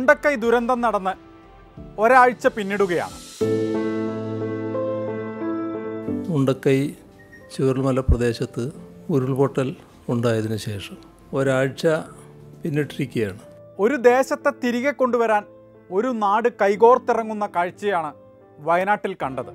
മുണ്ടക്കൈ ദുരന്തം നടന്ന് ഒരാഴ്ച പിന്നിടുകയാണ് മുണ്ടക്കൈ ചൂരൽമല പ്രദേശത്ത് ഉരുൾപൊട്ടൽ ഉണ്ടായതിനു ശേഷം ഒരാഴ്ച പിന്നിട്ടിരിക്കുകയാണ് ഒരു ദേശത്തെ തിരികെ കൊണ്ടുവരാൻ ഒരു നാട് കൈകോർത്തിറങ്ങുന്ന കാഴ്ചയാണ് വയനാട്ടിൽ കണ്ടത്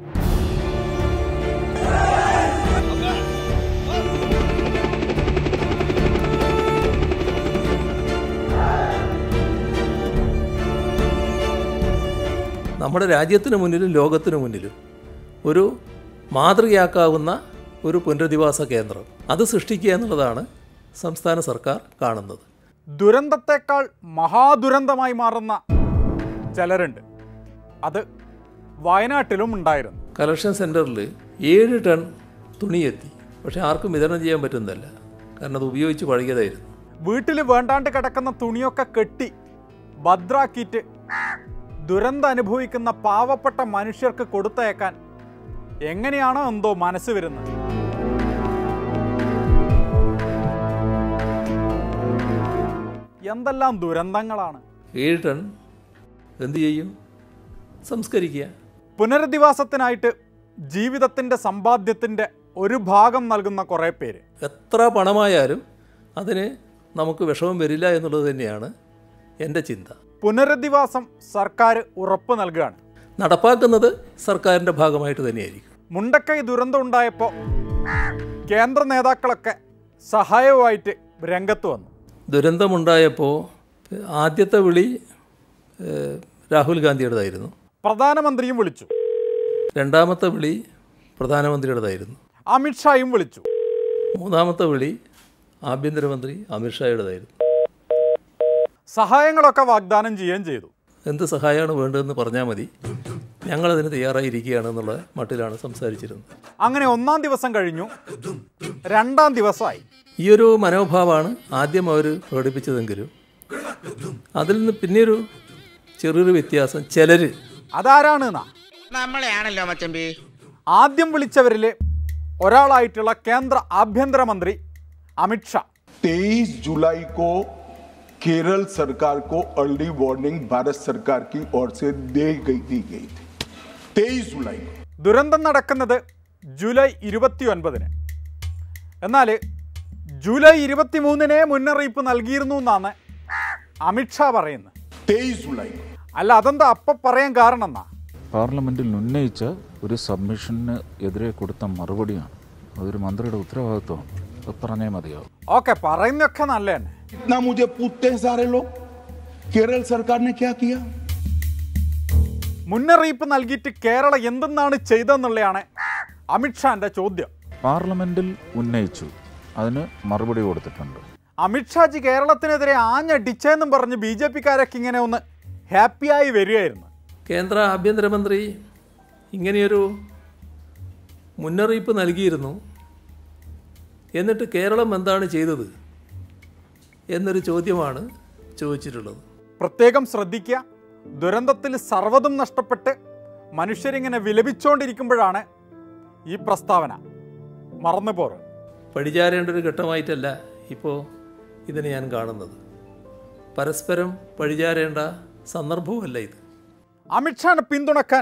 നമ്മുടെ രാജ്യത്തിന് മുന്നിലും ലോകത്തിന് മുന്നിലും ഒരു മാതൃകയാക്കാവുന്ന ഒരു പുനരധിവാസ കേന്ദ്രം അത് സൃഷ്ടിക്കുക എന്നുള്ളതാണ് സംസ്ഥാന സർക്കാർ കാണുന്നത് ദുരന്തത്തെക്കാൾ മഹാദുരന്തമായി മാറുന്ന ചിലരുണ്ട് അത് വയനാട്ടിലും ഉണ്ടായിരുന്നു കളക്ഷൻ സെൻറ്ററിൽ ഏഴ് ടൺ തുണിയെത്തി പക്ഷേ ആർക്കും വിതരണം ചെയ്യാൻ പറ്റുന്നതല്ല കാരണം അത് ഉപയോഗിച്ച് പഴകിയതായിരുന്നു വീട്ടിൽ വേണ്ടാണ്ട് കിടക്കുന്ന തുണിയൊക്കെ കെട്ടി ഭദ്രാക്കിയിട്ട് ദുരന്തം അനുഭവിക്കുന്ന പാവപ്പെട്ട മനുഷ്യർക്ക് കൊടുത്തയക്കാൻ എങ്ങനെയാണോ എന്തോ മനസ്സ് വരുന്നത് എന്തെല്ലാം ദുരന്തങ്ങളാണ് ഏഴ് ടൺ എന്ത് ചെയ്യും സംസ്കരിക്കുക പുനരധിവാസത്തിനായിട്ട് ജീവിതത്തിൻ്റെ സമ്പാദ്യത്തിൻ്റെ ഒരു ഭാഗം നൽകുന്ന കുറേ പേര് എത്ര പണമായാലും അതിന് നമുക്ക് വിഷമം വരില്ല എന്നുള്ളത് തന്നെയാണ് എൻ്റെ ചിന്ത പുനരധിവാസം സർക്കാർ ഉറപ്പ് നൽകുകയാണ് നടപ്പാക്കുന്നത് സർക്കാരിൻ്റെ ഭാഗമായിട്ട് തന്നെയായിരിക്കും മുണ്ടക്കൈ ദുരന്തം ഉണ്ടായപ്പോൾ കേന്ദ്ര നേതാക്കളൊക്കെ സഹായവുമായിട്ട് രംഗത്ത് വന്നു ദുരന്തമുണ്ടായപ്പോൾ ആദ്യത്തെ വിളി ഏഹ്, രാഹുൽ ഗാന്ധിയുടേതായിരുന്നു പ്രധാനമന്ത്രിയും വിളിച്ചു രണ്ടാമത്തെ വിളി പ്രധാനമന്ത്രിയുടേതായിരുന്നു അമിത്ഷായും വിളിച്ചു മൂന്നാമത്തെ വിളി ആഭ്യന്തരമന്ത്രി അമിത്ഷായുടേതായിരുന്നു സഹായങ്ങളൊക്കെ വാഗ്ദാനം ചെയ്യുകയും ചെയ്തു എന്ത് സഹായമാണ് വേണ്ടതെന്ന് പറഞ്ഞാൽ മതി ഞങ്ങളതിന് തയ്യാറായിരിക്കുകയാണെന്നുള്ള മട്ടിലാണ് സംസാരിച്ചിരുന്നത് അങ്ങനെ ഒന്നാം ദിവസം കഴിഞ്ഞു രണ്ടാം ദിവസമായി ഈ ഒരു മനോഭാവമാണ് ആദ്യം അവർ പ്രകടിപ്പിച്ചതെങ്കിലും അതിൽ നിന്ന് പിന്നെയൊരു ചെറിയൊരു വ്യത്യാസം ചിലർ അതാരാണ് എന്നാ നമ്മളെയാണല്ലോ മച്ചമ്പി ആദ്യം വിളിച്ചവരിൽ ഒരാളായിട്ടുള്ള കേന്ദ്ര ആഭ്യന്തരമന്ത്രി അമിത്ഷാ 23 जुलाई को केरल सरकार को अर्ली वार्निंग भारत सरकार की ओर से दे गई दी गई थी 23 जुलाई को ദുരന്തം നടക്കുന്നത് ജൂലൈ ഇരുപത്തി ഒൻപതിന് എന്നാൽ ജൂലൈ ഇരുപത്തി മൂന്നിനെ മുന്നറിയിപ്പ് നൽകിയിരുന്നു എന്നാണ് അമിത്ഷാ പറയുന്നത് 23 जुलाई को അല്ല അതെന്താ അപ്പം പറയാൻ കാരണം എന്നാ പാർലമെന്റിൽ ഉന്നയിച്ച ഒരു സബ്മിഷന് എതിരെ കൊടുത്ത മറുപടിയാണ് അതൊരു മന്ത്രിയുടെ ഉത്തരവാദിത്വമാണ് അത് പറഞ്ഞേ മതിയാവും ഓക്കെ പറയുന്നതൊക്കെ നല്ല തന്നെ इतना मुझे पूछते हैं सारे लोग केरल सरकार ने क्या किया മുന്നറിയിപ്പ് നൽകിയിട്ട് കേരളം എന്തെന്നാണ് ചെയ്തതെന്നുള്ളതാണ് അമിത്ഷാന്റെ ചോദ്യം പാർലമെന്റിൽ ഉന്നയിച്ചു അതിന് മറുപടി കൊടുത്തിട്ടുണ്ട് അമിത്ഷാജി കേരളത്തിനെതിരെ ആഞ്ഞടിച്ചെന്നും പറഞ്ഞ് ബി ജെ പിക്കാരൊക്കെ ഇങ്ങനെ ഒന്ന് ഹാപ്പിയായി വരികയായിരുന്നു കേന്ദ്ര ആഭ്യന്തരമന്ത്രി ഇങ്ങനെയൊരു മുന്നറിയിപ്പ് നൽകിയിരുന്നു എന്നിട്ട് കേരളം എന്താണ് ചെയ്തത് എന്നൊരു ചോദ്യമാണ് ചോദിച്ചിട്ടുള്ളത് പ്രത്യേകം ശ്രദ്ധിക്കുക ദുരന്തത്തിൽ സർവ്വതും നഷ്ടപ്പെട്ട് മനുഷ്യരിങ്ങനെ വിലപിച്ചുകൊണ്ടിരിക്കുമ്പോഴാണ് ഈ പ്രസ്താവന മറന്നു പോറ് പഴിചാരേണ്ട ഒരു ഘട്ടമായിട്ടല്ല ഇപ്പോൾ ഇതിനെ ഞാൻ കാണുന്നത് പരസ്പരം പഴിചാരേണ്ട സന്ദർഭവുമല്ല ഇത് അമിത്ഷാനെ പിന്തുണക്കാൻ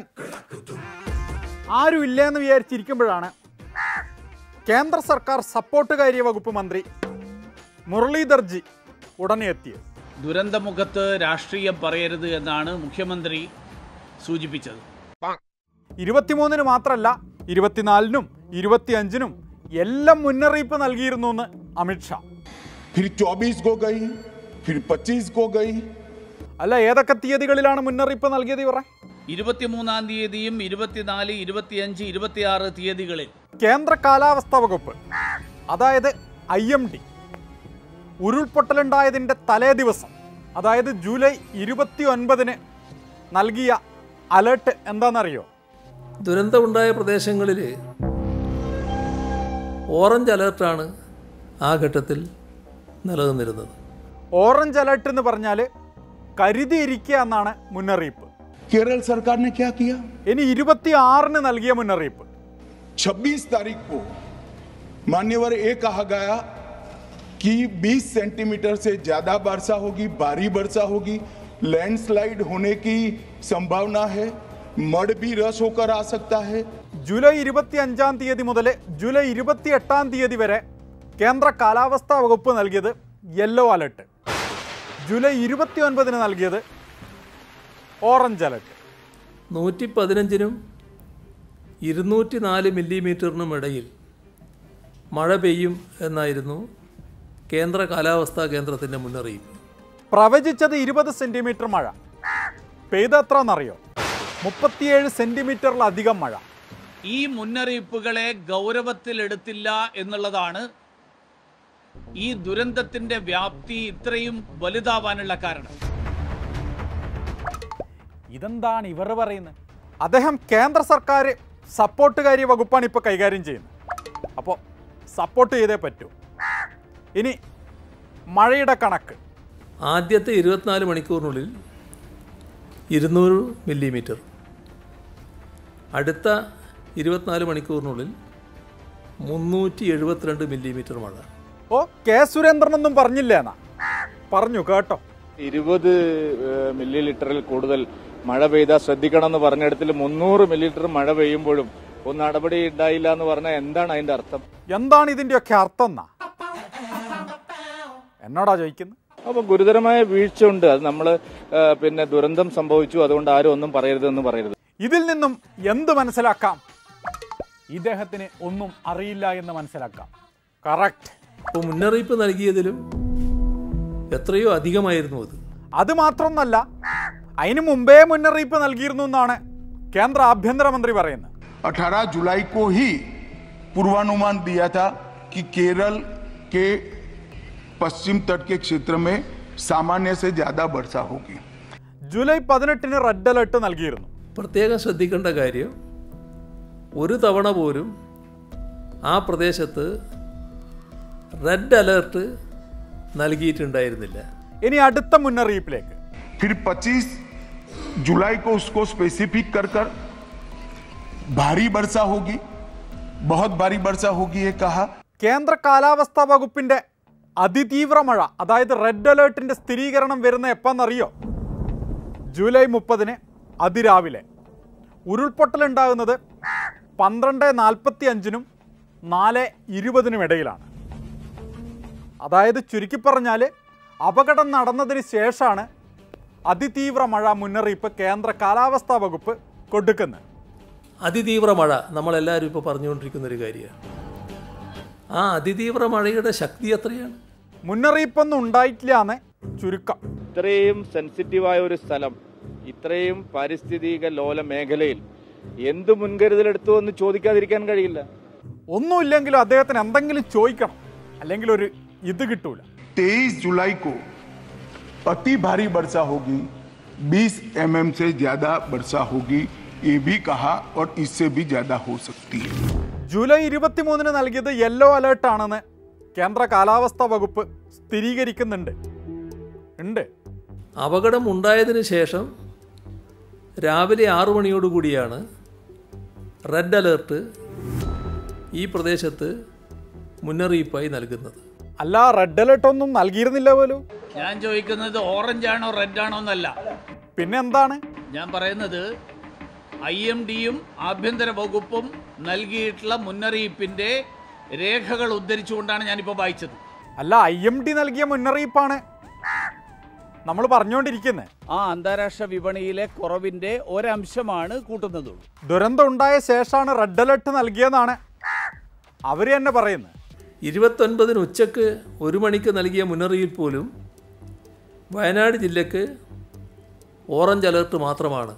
ആരും ഇല്ലെന്ന് വിചാരിച്ചിരിക്കുമ്പോഴാണ് കേന്ദ്ര സർക്കാർ സപ്പോർട്ട് കാര്യ വകുപ്പ് മന്ത്രി മുരളീധർജി ഉടനെ എത്തിയത് ദുരന്തമുഖത്ത് രാഷ്ട്രീയം പറയരുത് എന്നാണ് മുഖ്യമന്ത്രി സൂചിപ്പിച്ചത് ഇരുപത്തിമൂന്നിന് മാത്രമല്ല ഇരുപത്തിനാലിനും ഇരുപത്തിയഞ്ചിനും എല്ലാം മുന്നറിയിപ്പ് നൽകിയിരുന്നു എന്ന് അമിത്ഷാ फिर 24 को गई फिर 25 को गई അല്ല ഏതൊക്കെ തീയതികളിലാണ് മുന്നറിയിപ്പ് നൽകിയത് ഇവരെ ഇരുപത്തിമൂന്നാം തീയതിയും ഇരുപത്തിനാല് ഇരുപത്തിയഞ്ച് ഇരുപത്തിയാറ് തീയതികളിൽ കേന്ദ്ര കാലാവസ്ഥാ വകുപ്പ് അതായത് ഐ എം ഡി ഉരുൾപൊട്ടലുണ്ടായതിൻ്റെ തലേ ദിവസം അതായത് ജൂലൈ ഇരുപത്തി ഒൻപതിന് നൽകിയ അലേർട്ട് എന്താണെന്നറിയോ ദുരന്തമുണ്ടായ പ്രദേശങ്ങളിൽ ഓറഞ്ച് അലർട്ടാണ് ആ ഘട്ടത്തിൽ നിലനിന്നിരുന്നത് ഓറഞ്ച് അലർട്ട് എന്ന് പറഞ്ഞാൽ കരുതിയിരിക്കുക എന്നാണ് മുന്നറിയിപ്പ് केरल सरकार ने क्या किया ഇനി ഇരുപത്തി ആറിന് നൽകിയ മുന്നറിയിപ്പ് 26 तारीख को मान्यवर ये कहा गया कि 20 सेंटीमीटर से ज्यादा वर्षा होगी भारी वर्षा होगी लैंडस्लाइड होने की संभावना है मड भी रस होकर आ सकता है ജൂലൈ ഇരുപത്തി അഞ്ചാം തീയതി മുതൽ ജൂലൈ ഇരുപത്തി എട്ടാം തീയതി വരെ കേന്ദ്ര കാലാവസ്ഥാ വകുപ്പ് നൽകിയത് യെല്ലോ അലർട്ട് ജൂലൈ ഇരുപത്തി ഒൻപതിന് നൽകിയത് ഓറഞ്ച് അലർട്ട് നൂറ്റി പതിനഞ്ചിനും ഇരുന്നൂറ്റി നാല് മില്ലിമീറ്ററിനും ഇടയിൽ മഴ പെയ്യും എന്നായിരുന്നു കേന്ദ്ര കാലാവസ്ഥാ കേന്ദ്രത്തിൻ്റെ മുന്നറിയിപ്പ് പ്രവചിച്ചത് ഇരുപത് സെന്റിമീറ്റർ മഴ പെയ്തത്രയെന്നറിയോ മുപ്പത്തിയേഴ് സെന്റിമീറ്ററിലധികം മഴ ഈ മുന്നറിയിപ്പുകളെ ഗൗരവത്തിലെടുത്തില്ല എന്നുള്ളതാണ് ഈ ദുരന്തത്തിന്റെ വ്യാപ്തി ഇത്രയും വലുതാവാനുള്ള കാരണം ഇതെന്താണ് ഇവർ പറയുന്നത് അദ്ദേഹം കേന്ദ്ര സർക്കാർ സപ്പോർട്ടുകാരി വകുപ്പാണ് ഇപ്പോൾ കൈകാര്യം ചെയ്യുന്നത് അപ്പോൾ സപ്പോർട്ട് ചെയ്തേ പറ്റൂ ഇനി മഴയുടെ കണക്ക് ആദ്യത്തെ ഇരുപത്തിനാല് മണിക്കൂറിനുള്ളിൽ ഇരുന്നൂറ് മില്ലിമീറ്റർ അടുത്ത ഇരുപത്തിനാല് മണിക്കൂറിനുള്ളിൽ മുന്നൂറ്റി എഴുപത്തിരണ്ട് മില്ലിമീറ്റർ മഴ ഓ കെ സുരേന്ദ്രനൊന്നും പറഞ്ഞില്ല എന്നാ പറഞ്ഞു കേട്ടോ ഇരുപത് മില്ലി ലിറ്ററിൽ കൂടുതൽ മഴ പെയ്താൽ ശ്രദ്ധിക്കണം എന്ന് പറഞ്ഞിടത്തിൽ മുന്നൂറ് മില്ലി ലിറ്റർ മഴ പെയ്യുമ്പോഴും ഒന്ന് നടപടി ഉണ്ടായില്ല എന്ന് പറഞ്ഞാൽ എന്താണ് അതിന്റെ അർത്ഥം എന്താണ് ഇതിൻ്റെയൊക്കെ അർത്ഥം എന്നാ എന്നോടാ ചോദിക്കുന്നത് അപ്പൊ ഗുരുതരമായ വീഴ്ച ഉണ്ട് അത് നമ്മൾ പിന്നെ ദുരന്തം സംഭവിച്ചു അതുകൊണ്ട് ആരും ഒന്നും പറയരുതെന്ന് പറയരുത് ഇതിൽ നിന്നും എന്ത് മനസ്സിലാക്കാം ഇദ്ദേഹത്തിന് ഒന്നും അറിയില്ല എന്ന് മനസ്സിലാക്കാം കറക്റ്റ് അപ്പോൾ മുന്നറിയിപ്പ് നൽകിയതിലും എത്രയോ അധികമായിരുന്നു അത് അത് മാത്രമൊന്നല്ല അതിനു മുമ്പേ മുന്നറിയിപ്പ് നൽകിയിരുന്നു എന്നാണ് കേന്ദ്ര ആഭ്യന്തരമന്ത്രി പറയുന്നത് 18 जुलाई को ही पूर्वानुमान दिया था कि केरल के पश्चिम तट के क्षेत्र में सामान्य से ज्यादा वर्षा होगी ജൂലൈ പതിനെട്ടിന് റെഡ് അലർട്ട് നൽകിയിരുന്നു പ്രത്യേകം ശ്രദ്ധിക്കേണ്ട കാര്യം ഒരു തവണ പോലും ആ പ്രദേശത്ത് റെഡ് അലേർട്ട് നൽകിയിട്ടുണ്ടായിരുന്നില്ല ഇനി അടുത്ത മുന്നറിയിപ്പിലേക്ക് फिर 25 जुलाई को उसको स्पेसिफिक कर कर भारी वर्षा होगी बहुत भारी वर्षा होगी ये कहा കേന്ദ്ര കാലാവസ്ഥാ വകുപ്പിന്റെ അതിതീവ്ര മഴ അതായത് റെഡ് അലേർട്ടിന്റെ സ്ഥിരീകരണം വരുന്ന എപ്പോന്നറിയോ ജൂലൈ മുപ്പതിന് അതിരാവിലെ ഉരുൾപൊട്ടലുണ്ടാകുന്നത് പന്ത്രണ്ട് നാൽപ്പത്തി അഞ്ചിനും നാല് ഇരുപതിനും ഇടയിലാണ് അതായത് ചുരുക്കി പറഞ്ഞാൽ അപകടം നടന്നതിന് ശേഷമാണ് അതിതീവ്ര മഴ മുന്നറിയിപ്പ് കേന്ദ്ര കാലാവസ്ഥാ വകുപ്പ് കൊടുക്കുന്നത് അതിതീവ്ര മഴ നമ്മളെല്ലാവരും ഇപ്പോൾ പറഞ്ഞുകൊണ്ടിരിക്കുന്ന ഒരു കാര്യമാണ് ആ അതിതീവ്ര മഴയുടെ ശക്തി എത്രയാണ് മുന്നറിയിപ്പൊന്നും ഉണ്ടായിട്ടില്ല എന്ന് ചുരുക്കം ഇത്രയും സെൻസിറ്റീവായ ഒരു സ്ഥലം ഇത്രയും പാരിസ്ഥിതിക ലോല മേഖലയിൽ എന്ത് മുൻകരുതലെടുത്തു എന്ന് ചോദിക്കാതിരിക്കാൻ കഴിയില്ല ഒന്നുമില്ലെങ്കിലും അദ്ദേഹത്തിന് എന്തെങ്കിലും ചോദിക്കണം അല്ലെങ്കിൽ ഒരു ഇത് കിട്ടൂല 23 जुलाई को अति भारी वर्षा होगी 20 एमएम से ज्यादा वर्षा होगी ये भी कहा और इससे भी ज्यादा हो सकती है ജൂലൈ ഇരുപത്തിമൂന്നിന് നൽകിയത് യെല്ലോ അലേർട്ട് ആണെന്ന് കേന്ദ്ര കാലാവസ്ഥാ വകുപ്പ് സ്ഥിരീകരിക്കുന്നുണ്ട് ഉണ്ട് അപകടം ഉണ്ടായതിനു ശേഷം രാവിലെ ആറു മണിയോടുകൂടിയാണ് റെഡ് അലേർട്ട് ഈ പ്രദേശത്ത് മുന്നറിയിപ്പായി നൽകുന്നത് അല്ല റെഡ് അലേർട്ട് ഒന്നും നൽകിയിരുന്നില്ല പോലും ഞാൻ ചോദിക്കുന്നത് ഓറഞ്ച് ആണോ റെഡ് ആണോ എന്നല്ല പിന്നെ എന്താണ് ഞാൻ പറയുന്നത് ഐ എം ഡിയും ആഭ്യന്തര വകുപ്പും നൽകിയിട്ടുള്ള മുന്നറിയിപ്പിന്റെ രേഖകൾ ഉദ്ധരിച്ചുകൊണ്ടാണ് ഞാനിപ്പോൾ വായിച്ചത് അല്ല ഐ എം ഡി നൽകിയ മുന്നറിയിപ്പാണ് നമ്മൾ പറഞ്ഞുകൊണ്ടിരിക്കുന്നത് ആ അന്താരാഷ്ട്ര വിപണിയിലെ കുറവിന്റെ ഒരംശമാണ് കൂട്ടുന്നത് ദുരന്തം ഉണ്ടായ ശേഷമാണ് റെഡ് അലേർട്ട് നൽകിയതെന്നാണ് അവർ തന്നെ പറയുന്നത് ഇരുപത്തൊൻപതിന് ഉച്ചക്ക് ഒരു മണിക്ക് നൽകിയ മുന്നറിയിപ്പ് പോലും വയനാട് ജില്ലക്ക് ഓറഞ്ച് അലേർട്ട് മാത്രമാണ്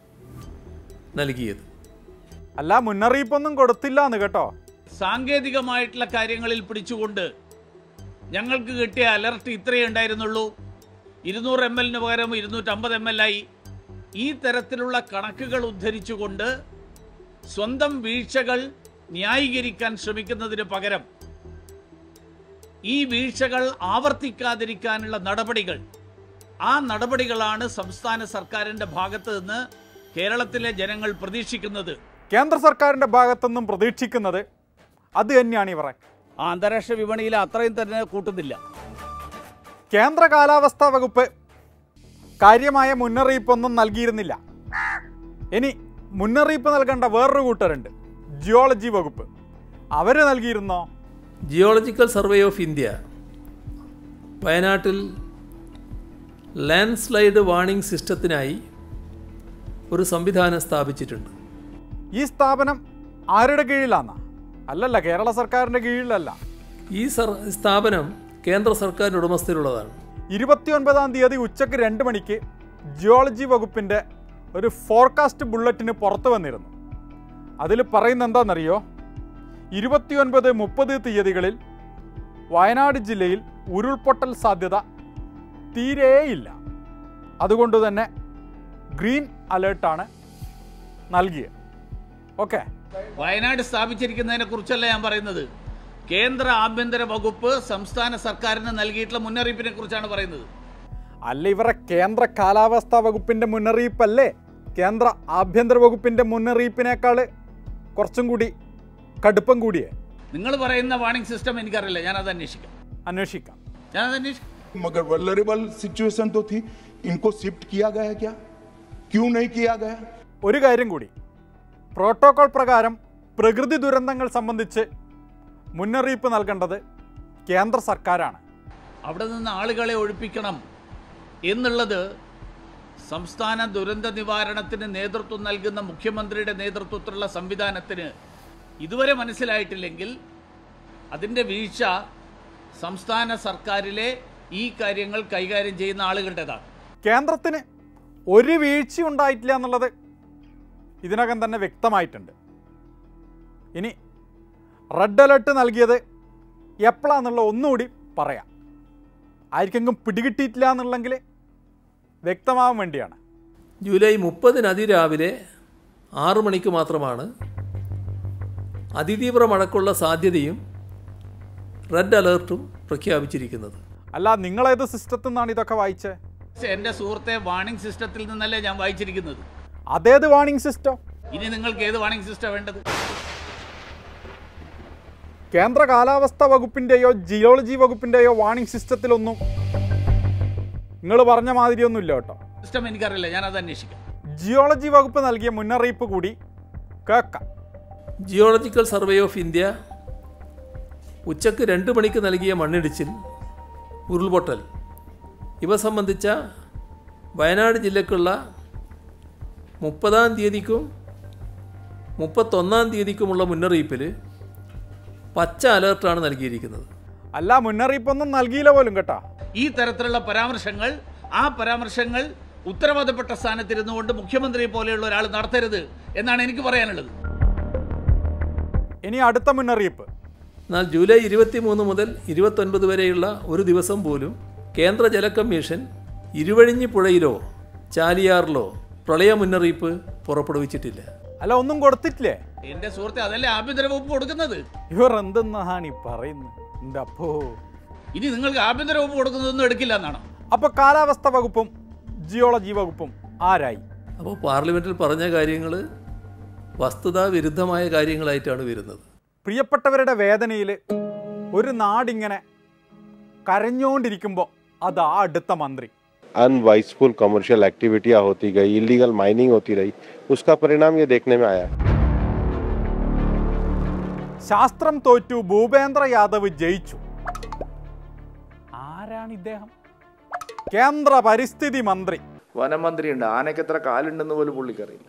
നൽകിയത് അല്ല മുന്നറിയിപ്പൊന്നും കൊടുത്തില്ല എന്ന് കേട്ടോ സാങ്കേതികമായിട്ടുള്ള കാര്യങ്ങളിൽ പിടിച്ചുകൊണ്ട് ഞങ്ങൾക്ക് കിട്ടിയ അലർട്ട് ഇത്രയേ ഉണ്ടായിരുന്നുള്ളൂ ഇരുന്നൂറ് എം എല്ലിന് പകരം ഇരുന്നൂറ്റമ്പത് എം എൽ ആയി ഈ തരത്തിലുള്ള കണക്കുകൾ ഉദ്ധരിച്ചുകൊണ്ട് സ്വന്തം വീഴ്ചകൾ ന്യായീകരിക്കാൻ ശ്രമിക്കുന്നതിന് പകരം ഈ വീഴ്ചകൾ ആവർത്തിക്കാതിരിക്കാനുള്ള നടപടികൾ ആ നടപടികളാണ് സംസ്ഥാന സർക്കാരിൻ്റെ ഭാഗത്ത് നിന്ന് കേരളത്തിലെ ജനങ്ങൾ പ്രതീക്ഷിക്കുന്നത് കേന്ദ്ര സർക്കാരിന്റെ ഭാഗത്തുനിന്നും പ്രതീക്ഷിക്കുന്നത് അത് തന്നെയാണ് ഇവർ ആ അന്താരാഷ്ട്ര വിപണിയിൽ അത്രയും തന്നെ കൂട്ടുന്നില്ല കേന്ദ്ര കാലാവസ്ഥാ വകുപ്പ് കാര്യമായ മുന്നറിയിപ്പൊന്നും നൽകിയിരുന്നില്ല ഇനി മുന്നറിയിപ്പ് നൽകേണ്ട വേറൊരു കൂട്ടരുണ്ട് ജിയോളജി വകുപ്പ് അവർ നൽകിയിരുന്നോ ജിയോളജിക്കൽ സർവേ ഓഫ് ഇന്ത്യ വയനാട്ടിൽ ലാൻഡ് സ്ലൈഡ് വാർണിംഗ് സിസ്റ്റത്തിനായി ഒരു സംവിധാനം സ്ഥാപിച്ചിട്ടുണ്ട് ഈ സ്ഥാപനം ആരുടെ കീഴിലാന്നാ അല്ലല്ല കേരള സർക്കാരിൻ്റെ കീഴിലല്ല ഈ സർ സ്ഥാപനം കേന്ദ്ര സർക്കാരിൻ്റെ ഉടമസ്ഥയിലുള്ളതാണ് ഇരുപത്തിയൊൻപതാം തീയതി ഉച്ചയ്ക്ക് രണ്ട് മണിക്ക് ജിയോളജി വകുപ്പിൻ്റെ ഒരു ഫോർകാസ്റ്റ് ബുള്ളറ്റിന് പുറത്തു വന്നിരുന്നു അതിൽ പറയുന്ന എന്താണെന്നറിയോ ഇരുപത്തിയൊൻപത് മുപ്പത് തീയതികളിൽ വയനാട് ജില്ലയിൽ ഉരുൾപൊട്ടൽ സാധ്യത തീരെയില്ല അതുകൊണ്ട് തന്നെ ഗ്രീൻ അലേർട്ടാണ് നൽകിയത് ഓക്കെ വയനാട് സ്ഥാപിച്ചിരിക്കുന്നതിനെ കുറിച്ചല്ല ഞാൻ പറയുന്നത് കേന്ദ്ര ആഭ്യന്തര വകുപ്പ് സംസ്ഥാന സർക്കാരിന് നൽകിയിട്ടുള്ള മുന്നറിയിപ്പിനെ കുറിച്ചാണ് പറയുന്നത് അല്ല ഇവരെ കേന്ദ്ര കാലാവസ്ഥാ വകുപ്പിന്റെ മുന്നറിയിപ്പല്ലേ കേന്ദ്ര ആഭ്യന്തര വകുപ്പിന്റെ മുന്നറിയിപ്പിനേക്കാൾ കുറച്ചും കൂടി കടുപ്പം കൂടിയേ നിങ്ങൾ പറയുന്ന വാർണിംഗ് സിസ്റ്റം എനിക്കറിയില്ല ഞാനത് അന്വേഷിക്കാം അന്വേഷിക്കാം ഞാനത് അന്വേഷിക്കാം मगर वल्नरेबल सिचुएशन तो थी इनको शिफ्ट किया गया क्या क्यों नहीं किया गया ഒരു കാര്യം കൂടി പ്രോട്ടോകോൾ പ്രകാരം പ്രകൃതി ദുരന്തങ്ങൾ സംബന്ധിച്ച് മുന്നറിയിപ്പ് നൽകേണ്ടത് കേന്ദ്ര സർക്കാരാണ് അവിടെ നിന്ന് ആളുകളെ ഒഴിപ്പിക്കണം എന്നുള്ളത് സംസ്ഥാന ദുരന്ത നിവാരണത്തിന് നേതൃത്വം നൽകുന്ന മുഖ്യമന്ത്രിയുടെ നേതൃത്വത്തിലുള്ള സംവിധാനത്തിന് ഇതുവരെ മനസ്സിലായിട്ടില്ലെങ്കിൽ അതിൻ്റെ വീഴ്ച സംസ്ഥാന സർക്കാരിലെ ഈ കാര്യങ്ങൾ കൈകാര്യം ചെയ്യുന്ന ആളുകളുടേതാണ് കേന്ദ്രത്തിന് ഒരു വീഴ്ചയും ഉണ്ടായിട്ടില്ല എന്നുള്ളത് ഇതിനകം തന്നെ വ്യക്തമായിട്ടുണ്ട് ഇനി റെഡ് അലർട്ട് നൽകിയത് എപ്പോഴാന്നുള്ള ഒന്നുകൂടി പറയാം ആർക്കെങ്കിലും പിടികിട്ടിയിട്ടില്ല എന്നുള്ളെങ്കിൽ വ്യക്തമാവാൻ വേണ്ടിയാണ് ജൂലൈ മുപ്പതിന് അതിരാവിലെ ആറു മണിക്ക് മാത്രമാണ് അതിതീവ്ര മഴക്കുള്ള സാധ്യതയും റെഡ് അലേർട്ടും പ്രഖ്യാപിച്ചിരിക്കുന്നത് അല്ല നിങ്ങളേത് സിസ്റ്റത്തിൽ നിന്നാണ് ഇതൊക്കെ വായിച്ചത് എൻ്റെ സുഹൃത്തെ വാർണിംഗ് സിസ്റ്റത്തിൽ നിന്നല്ലേ ഞാൻ വായിച്ചിരിക്കുന്നത് അതേത് വാണിംഗ് സിസ്റ്റം ഇനി നിങ്ങൾക്ക് ഏത് വാർണിംഗ് സിസ്റ്റം വേണ്ടത് കേന്ദ്ര കാലാവസ്ഥാ വകുപ്പിൻ്റെയോ ജിയോളജി വകുപ്പിൻ്റെയോ വാണിംഗ് സിസ്റ്റത്തിലൊന്നും നിങ്ങൾ പറഞ്ഞ മാതിരിയൊന്നുമില്ല കേട്ടോ സിസ്റ്റം എനിക്കറിയില്ല ഞാനത് അന്വേഷിക്കാം ജിയോളജി വകുപ്പ് നൽകിയ മുന്നറിയിപ്പ് കൂടി കേൾക്കാം ജിയോളജിക്കൽ സർവേ ഓഫ് ഇന്ത്യ ഉച്ചയ്ക്ക് രണ്ട് മണിക്ക് നൽകിയ മണ്ണിടിച്ചിൽ ഉരുൾപൊട്ടൽ ഇവ സംബന്ധിച്ച വയനാട് ജില്ലക്കുള്ള മുപ്പതാം തീയതിക്കും മുപ്പത്തൊന്നാം തീയതിക്കുമുള്ള മുന്നറിയിപ്പിൽ പച്ച അലേർട്ടാണ് നൽകിയിരിക്കുന്നത് അല്ല മുന്നറിയിപ്പൊന്നും നൽകിയില്ല പോലും കേട്ടോ ഈ തരത്തിലുള്ള പരാമർശങ്ങൾ ആ പരാമർശങ്ങൾ ഉത്തരവാദപ്പെട്ട സ്ഥാനത്തിരുന്നു കൊണ്ട് മുഖ്യമന്ത്രിയെ പോലെയുള്ള ഒരാൾ നടത്തരുത് എന്നാണ് എനിക്ക് പറയാനുള്ളത് ഇനി അടുത്ത മുന്നറിയിപ്പ് എന്നാൽ ജൂലൈ ഇരുപത്തി മൂന്ന് മുതൽ ഇരുപത്തൊൻപത് വരെയുള്ള ഒരു ദിവസം പോലും കേന്ദ്ര ജല കമ്മീഷൻ ഇരുവഴിഞ്ഞി പുഴയിലോ ചാലിയാറിലോ പ്രളയ മുന്നറിയിപ്പ് പുറപ്പെടുവിച്ചിട്ടില്ല അല്ല ഒന്നും കൊടുത്തിട്ടില്ലേ എന്റെ സുഹൃത്തെ അതല്ലേ ആഭ്യന്തര വകുപ്പ് കൊടുക്കുന്നത് ഇവർ എന്തെന്നാണ് ഈ പറയുന്നത് എൻ്റെ അപ്പോ ഇനി നിങ്ങൾക്ക് ആഭ്യന്തര വകുപ്പ് കൊടുക്കുന്നതൊന്നും എടുക്കില്ല എന്നാണോ അപ്പൊ കാലാവസ്ഥ വകുപ്പും ജിയോളജി വകുപ്പും ആരായി അപ്പോൾ പാർലമെൻറ്റിൽ പറഞ്ഞ കാര്യങ്ങൾ വസ്തുതാ വിരുദ്ധമായ കാര്യങ്ങളായിട്ടാണ് വരുന്നത് പ്രിയപ്പെട്ടവരുടെ വേദനയിൽ ഒരു നാടിങ്ങനെ കരഞ്ഞുകൊണ്ടിരിക്കുമ്പോൾ അതാ അടുത്ത മന്ത്രി अनवाइसफुल कमर्शियल एक्टिविटियां होती गई इलीगल माइनिंग होती रही उसका परिणाम ये देखने में आया ശാസ്ത്രം തോറ്റു ഭൂപേന്ദ്ര യാദവ് ജയിച്ചു ആരാണ് ഇദ്ദേഹം കേന്ദ്ര പരിസ്ഥിതി മന്ത്രി വനമന്ത്രിയുണ്ട് ആനയ്ക്ക് എത്ര കാലുണ്ടെന്ന് പോലും പുള്ളിക്കറിയില്ല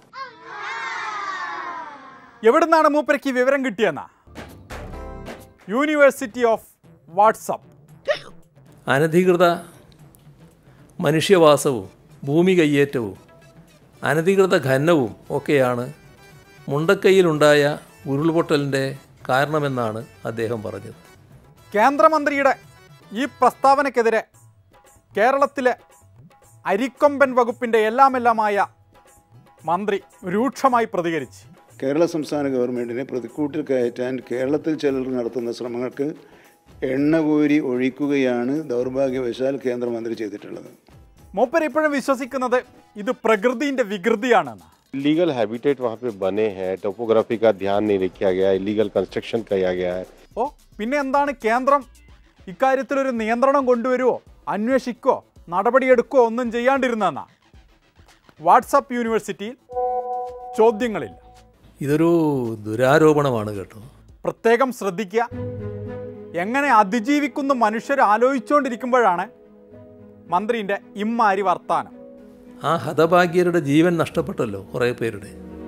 എവിടുന്നാണ് മൂപ്പരയ്ക്ക് ഈ വിവരം കിട്ടിയെന്നാ യൂണിവേഴ്സിറ്റി ഓഫ് വാട്സപ്പ് അനധികൃത മനുഷ്യവാസവും ഭൂമി കയ്യേറ്റവും അനധികൃത ഖനനവും ഒക്കെയാണ് മുണ്ടക്കൈയിലുണ്ടായ ഉരുൾപൊട്ടലിൻ്റെ കാരണമെന്നാണ് അദ്ദേഹം പറഞ്ഞത് കേന്ദ്രമന്ത്രിയുടെ ഈ പ്രസ്താവനയ്ക്കെതിരെ കേരളത്തിലെ അരിക്കൊമ്പൻ വകുപ്പിൻ്റെ എല്ലാമെല്ലാമായ മന്ത്രി രൂക്ഷമായി പ്രതികരിച്ചു കേരള സംസ്ഥാന ഗവൺമെൻറ്റിനെ പ്രതിക്കൂട്ടിൽ കയറ്റാൻ കേരളത്തിൽ ചിലർ നടത്തുന്ന ശ്രമങ്ങൾക്ക് എണ്ണ കോരി ഒഴിക്കുകയാണ് ദൗർഭാഗ്യവശാൽ കേന്ദ്രമന്ത്രി ചെയ്തിട്ടുള്ളത് മൂപ്പർ ഇപ്പോഴും വിശ്വസിക്കുന്നത് ഇത് പ്രകൃതിൻ്റെ വികൃതിയാണെന്ന് इलीगल हैबिटेट वहाँ पे बने हैं टोपोग्राफी का ध्यान नहीं रखा गया इलीगल कंस्ट्रक्शन किया गया है ഓ പിന്നെ എന്താണ് കേന്ദ്രം ഇക്കാര്യത്തിലൊരു നിയന്ത്രണം കൊണ്ടുവരുമോ അന്വേഷിക്കുമോ നടപടിയെടുക്കുകയോ ഒന്നും ചെയ്യാണ്ടിരുന്നെന്നാ വാട്സപ്പ് യൂണിവേഴ്സിറ്റിയിൽ ചോദ്യങ്ങളില്ല ഇതൊരു ദുരാരോപണമാണ് കേട്ടോ പ്രത്യേകം ശ്രദ്ധിക്കുക എങ്ങനെ അതിജീവിക്കുന്ന മനുഷ്യർ ആലോചിച്ചുകൊണ്ടിരിക്കുമ്പോഴാണ് മന്ത്രിൻ്റെ ഇമ്മാരി വർത്താനം ആ ഹതഭാഗ്യരുടെ ജീവൻ നഷ്ടപ്പെട്ടല്ലോ കുറേ പേരുടെ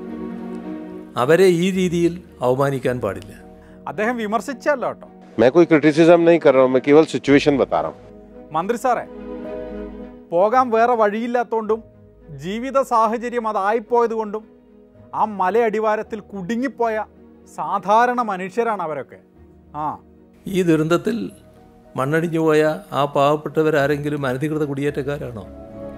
അവരെ ഈ രീതിയിൽ അവമാനിക്കാൻ പാടില്ല അദ്ദേഹം വിമർശിച്ചല്ലോ കേട്ടോ मैं कोई क्रिटिसिज्म नहीं कर रहा हूँ मैं केवल सिचुएशन बता रहा हूँ മന്ത്രി സാറേ പോകാൻ വേറെ വഴിയില്ലാത്തതുകൊണ്ടും ജീവിത സാഹചര്യം അതായിപ്പോയത് കൊണ്ടും ആ മലയടിവാരത്തിൽ കുടുങ്ങിപ്പോയ സാധാരണ മനുഷ്യരാണ് അവരൊക്കെ ആ ഈ ദുരന്തത്തിൽ മണ്ണടിഞ്ഞു പോയ ആ പാവപ്പെട്ടവരാരെങ്കിലും അനധികൃത കുടിയേറ്റക്കാരാണോ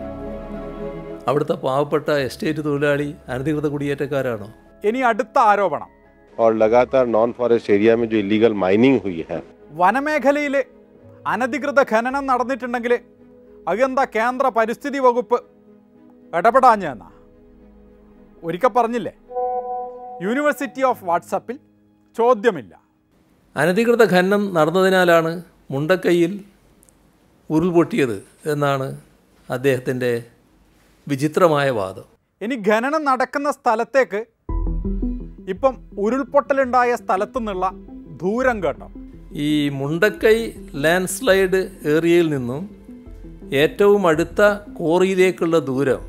അവിടുത്തെ പാവപ്പെട്ട എസ്റ്റേറ്റ് തൊഴിലാളി അനധികൃത കുടിയേറ്റക്കാരാണോ ഇനി അടുത്ത ആരോപണം और लगातार नॉन फॉरेस्ट एरिया में जो इलीगल माइनिंग हुई है വനമേഖലയിൽ അനധികൃത ഖനനം നടന്നിട്ടുണ്ടെങ്കിൽ അതെന്താ കേന്ദ്ര പരിസ്ഥിതി വകുപ്പ് ഇടപെടാഞ്ഞെന്നാ ഒരിക്കൽ പറഞ്ഞില്ലേ യൂണിവേഴ്സിറ്റി ഓഫ് വാട്സപ്പിൽ ചോദ്യമില്ല അനധികൃത ഖനനം നടന്നതിനാലാണ് മുണ്ടക്കൈയിൽ ഉരുൾപൊട്ടിയത് എന്നാണ് അദ്ദേഹത്തിൻ്റെ വിചിത്രമായ വാദം ഇനി ഖനനം നടക്കുന്ന സ്ഥലത്തേക്ക് ഇപ്പം ഉരുൾപൊട്ടലുണ്ടായ സ്ഥലത്തു നിന്നുള്ള ദൂരം കേട്ടോ ഈ മുണ്ടക്കൈ ലാൻഡ് സ്ലൈഡ് ഏരിയയിൽ നിന്നും ഏറ്റവും അടുത്ത കോറിയിലേക്കുള്ള ദൂരം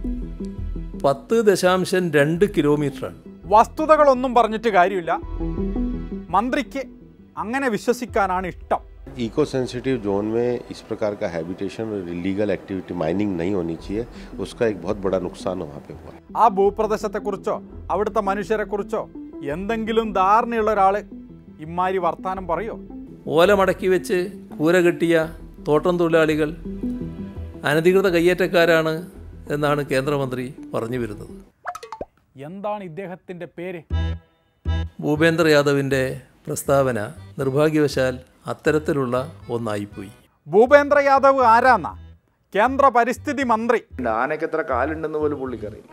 പത്ത് ദശാംശം രണ്ട് കിലോമീറ്ററാണ് വസ്തുതകളൊന്നും പറഞ്ഞിട്ട് കാര്യമില്ല മന്ത്രിക്ക് അങ്ങനെ വിശ്വസിക്കാനാണ് ഇഷ്ടം इको सेंसिटिव जोन में इस प्रकार का हैबिटेशन और इलीगल एक्टिविटी माइनिंग नहीं होनी चाहिए उसका एक बहुत बड़ा नुकसान वहाँ पे हुआ ആ ഭൂപ്രദേശത്തെക്കുറിച്ചോ അവിടുത്തെ മനുഷ്യരെക്കുറിച്ചോ എന്തെങ്കിലും ധാരണയുള്ള ഒരാൾ ഇമ്മാരി വർത്താനം പറയോ ഓല മടക്കി വെച്ച് കൂര കെട്ടിയ തോട്ടം തൊഴിലാളികൾ അനധികൃത കയ്യേറ്റക്കാരാണ് എന്നാണ് കേന്ദ്രമന്ത്രി പറഞ്ഞു വരുന്നത് എന്താണ് ഇദ്ദേഹത്തിൻ്റെ പേര് ഭൂപേന്ദ്ര യാദവിൻ്റെ പ്രസ്താവന നിർഭാഗ്യവശാൽ അത്തരത്തിലുള്ള ഒന്നായിപ്പോയി ഭൂപേന്ദ്ര യാദവ് ആരാന്നാ കേന്ദ്ര പരിസ്ഥിതി മന്ത്രി ആനയ്ക്ക് എത്ര കാലുണ്ടെന്ന് പോലും പുള്ളിക്കറിയും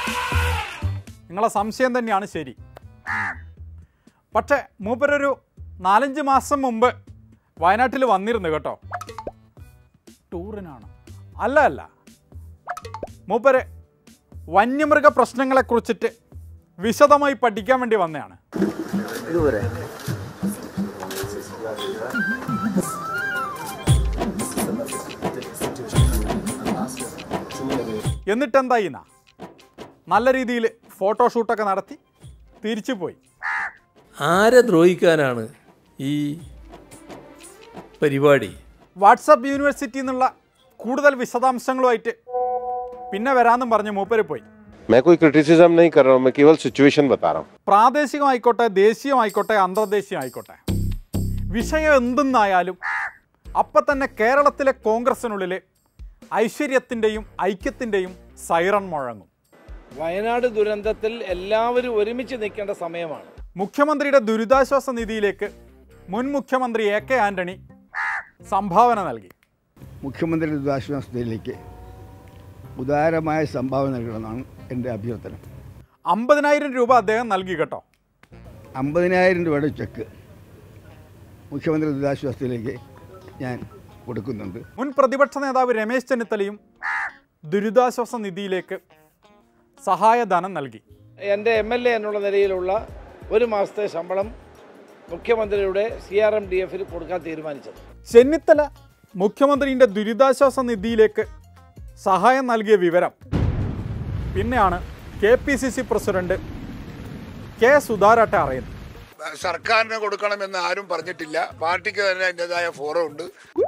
നിങ്ങളെ സംശയം തന്നെയാണ് ശരി പക്ഷേ മൂപ്പരൊരു നാലഞ്ച് മാസം മുമ്പ് വയനാട്ടിൽ വന്നിരുന്നു കേട്ടോ ടൂറിനാണ് അല്ല അല്ല മൂപ്പര് വന്യമൃഗ പ്രശ്നങ്ങളെക്കുറിച്ചിട്ട് വിശദമായി പഠിക്കാൻ വേണ്ടി വന്നതാണ് എന്നിട്ട് എന്തായിന്നാ നല്ല രീതിയിൽ ഫോട്ടോഷൂട്ടൊക്കെ നടത്തി തിരിച്ചു പോയി ആരെ ദ്രോഹിക്കാനാണ് ഈ പരിപാടി വാട്സപ്പ് യൂണിവേഴ്സിറ്റി എന്നുള്ള കൂടുതൽ വിശദാംശങ്ങളുമായിട്ട് പിന്നെ വരാമെന്നും പറഞ്ഞ് മൂപ്പര് പോയി मैं कोई क्रिटिसिज्म नहीं कर रहा हूँ मैं केवल सिचुएशन बता रहा हूँ പ്രാദേശികമായിക്കോട്ടെ ദേശീയമായിക്കോട്ടെ അന്തർദേശീയമായിക്കോട്ടെ വിഷയം എന്തെന്നായാലും അപ്പം തന്നെ കേരളത്തിലെ കോൺഗ്രസിനുള്ളിൽ ഐശ്വര്യത്തിൻ്റെയും ഐക്യത്തിൻ്റെയും സൈറൺ മുഴങ്ങും വയനാട് ദുരന്തത്തിൽ എല്ലാവരും ഒരുമിച്ച് നിൽക്കേണ്ട സമയമാണ് മുഖ്യമന്ത്രിയുടെ ദുരിതാശ്വാസ നിധിയിലേക്ക് മുൻ മുഖ്യമന്ത്രി എ കെ ആന്റണി സംഭാവന നൽകി മുഖ്യമന്ത്രി ദുരിതാശ്വാസത്തിലേക്ക് ഉദാരമായ സംഭാവന നൽകണമെന്നാണ് എൻ്റെ അഭ്യർത്ഥന അമ്പതിനായിരം രൂപ അദ്ദേഹം നൽകി കേട്ടോ അമ്പതിനായിരം രൂപയുടെ ചെക്ക് മുഖ്യമന്ത്രി ദുരിതാശ്വാസത്തിലേക്ക് ഞാൻ കൊടുക്കുന്നുണ്ട് മുൻ പ്രതിപക്ഷ നേതാവ് രമേശ് ചെന്നിത്തലയും ദുരിതാശ്വാസ നിധിയിലേക്ക് സഹായധനം നൽകി എൻ്റെ എം എൽ എ എന്നുള്ള നിലയിലുള്ള ഒരു മാസത്തെ ശമ്പളം മുഖ്യമന്ത്രിയുടെ സി ആർ എം ഡി എഫിൽ കൊടുക്കാൻ തീരുമാനിച്ചത് ചെന്നിത്തല മുഖ്യമന്ത്രിയുടെ ദുരിതാശ്വാസ നിധിയിലേക്ക് സഹായം നൽകിയ വിവരം പിന്നെയാണ് K P C C president K സുധാരാട്ട അറിയുന്നത് സർക്കാരിന് കൊടുക്കണമെന്ന് ആരും പറഞ്ഞിട്ടില്ല പാർട്ടിക്ക് തന്നെ അതിൻ്റെതായ ഫോറം ഉണ്ട്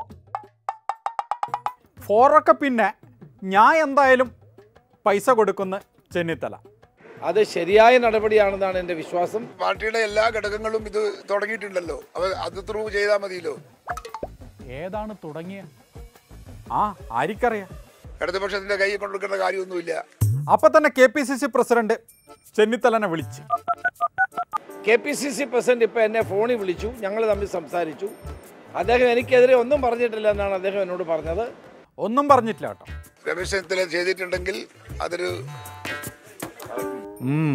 ഫോറൊക്കെ പിന്നെ ഞാൻ എന്തായാലും പൈസ കൊടുക്കുന്ന ചെന്നിത്തല അത് ശരിയായ നടപടിയാണെന്നാണ് എൻ്റെ വിശ്വാസം പാർട്ടിയുടെ എല്ലാ ഘടകങ്ങളും ഇത് തുടങ്ങിയിട്ടുണ്ടല്ലോ അവ അത് ത്രൂ ചെയ്താൽ മതിയല്ലോ ഏതാണ് തുടങ്ങിയ ആ ആരിക്കറിയാം ഇടതുപക്ഷത്തിന്റെ കൈ കൊടുക്കേണ്ട കാര്യമൊന്നുമില്ല അപ്പൊ തന്നെ K P C C president ചെന്നിത്തലനെ വിളിച്ച് K P C C president ഇപ്പം എന്നെ ഫോണിൽ വിളിച്ചു ഞങ്ങൾ തമ്മിൽ സംസാരിച്ചു അദ്ദേഹം എനിക്കെതിരെ ഒന്നും പറഞ്ഞിട്ടില്ല എന്നാണ് അദ്ദേഹം എന്നോട് പറഞ്ഞത് ഒന്നും പറഞ്ഞിട്ടില്ല കേട്ടോ രമേശ് ചെന്നിത്തല ചെയ്തിട്ടുണ്ടെങ്കിൽ അതൊരു ഉം.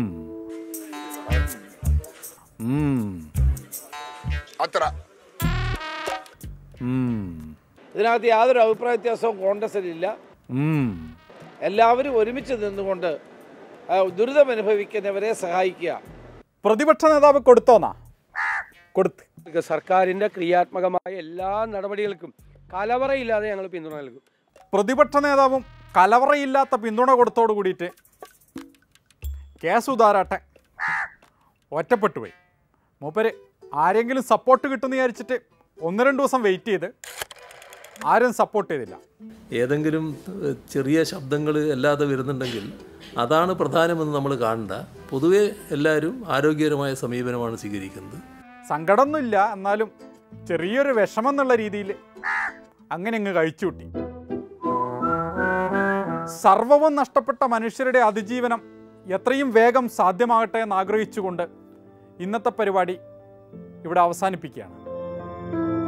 ഉം. അത്ര ഉം. ഇതിനകത്ത് യാതൊരു അഭിപ്രായ വ്യത്യാസവും കോൺഗ്രസിലില്ല ഉം. എല്ലാവരും ഒരുമിച്ച് നിന്നുകൊണ്ട് ആ, ദുരിതമനുഭവിക്കുന്നവരെ സഹായിക്കുക പ്രതിപക്ഷ നേതാവ് കൊടുത്തോന്നാ കൊടുത്ത് സർക്കാരിൻ്റെ ക്രിയാത്മകമായ എല്ലാ നടപടികൾക്കും കലവറയില്ലാതെ ഞങ്ങൾ പിന്തുണ നൽകും പ്രതിപക്ഷ നേതാവും കലവറയില്ലാത്ത പിന്തുണ കൊടുത്തോട് കൂടിയിട്ട് കെ സുധാരാട്ടെ ഒറ്റപ്പെട്ടു പോയി മൂപ്പര് ആരെങ്കിലും സപ്പോർട്ട് കിട്ടുമെന്ന് വിചാരിച്ചിട്ട് ഒന്ന് രണ്ട് ദിവസം വെയിറ്റ് ചെയ്ത് ആരും സപ്പോർട്ട് ചെയ്തില്ല ഏതെങ്കിലും ഏഹ്, ചെറിയ ശബ്ദങ്ങൾ അല്ലാതെ വരുന്നുണ്ടെങ്കിൽ അതാണ് പ്രധാനമെന്ന് നമ്മൾ കാണണ്ട പൊതുവെ എല്ലാവരും ആരോഗ്യകരമായ സമീപനമാണ് സ്വീകരിക്കുന്നത് സങ്കടമൊന്നുമില്ല എന്നാലും ചെറിയൊരു വിഷമം എന്നുള്ള രീതിയിൽ അങ്ങനെ അങ്ങ് കഴിച്ചു കൂട്ടി സർവവും നഷ്ടപ്പെട്ട മനുഷ്യരുടെ അതിജീവനം എത്രയും വേഗം സാധ്യമാകട്ടെ എന്ന് ആഗ്രഹിച്ചുകൊണ്ട് ഇന്നത്തെ പരിപാടി ഇവിടെ അവസാനിപ്പിക്കുകയാണ്